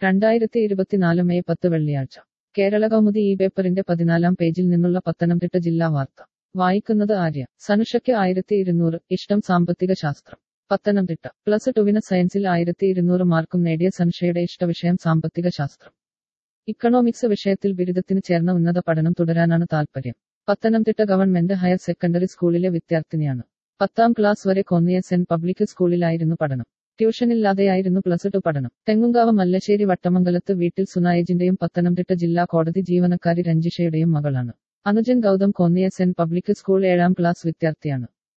രണ്ടായിരത്തി ഇരുപത്തിനാല് മെയ് പത്ത് വെള്ളിയാഴ്ച കേരള കൗമുദി ഈ പേപ്പറിന്റെ പതിനാലാം പേജിൽ നിന്നുള്ള പത്തനംതിട്ട ജില്ലാ വാർത്ത വായിക്കുന്നത് ആര്യ സനുഷയ്ക്ക് ആയിരത്തി ഇരുന്നൂറ് ഇഷ്ടം സാമ്പത്തിക ശാസ്ത്രം പത്തനംതിട്ട പ്ലസ് ടുവിന് സയൻസിൽ ആയിരത്തി ഇരുന്നൂറ് മാർക്കും നേടിയ സനുഷയുടെ ഇഷ്ടവിഷയം സാമ്പത്തിക ശാസ്ത്രം ഇക്കണോമിക്സ് വിഷയത്തിൽ ബിരുദത്തിന് ചേർന്ന ഉന്നത പഠനം തുടരാനാണ് താൽപര്യം പത്തനംതിട്ട ഗവൺമെന്റ് ഹയർ സെക്കൻഡറി സ്കൂളിലെ വിദ്യാർത്ഥിനിയാണ് പത്താം ക്ലാസ് വരെ കോന്നിയ സെന്റ് പബ്ലിക് സ്കൂളിലായിരുന്നു പഠനം ട്യൂഷനില്ലാതെയായിരുന്നു പ്ലസ് ടു പഠനം തെങ്ങുംകാവ് മല്ലശ്ശേരി വട്ടമംഗലത്ത് വീട്ടിൽ സുനായജിന്റെയും പത്തനംതിട്ട ജില്ലാ കോടതി ജീവനക്കാരി രഞ്ജിഷയുടെയും മകളാണ് അനുജൻ ഗൗതം കോന്നിയ സെന്റ് പബ്ലിക് സ്കൂൾ ഏഴാം ക്ലാസ് വിദ്യാർത്ഥിയാണ്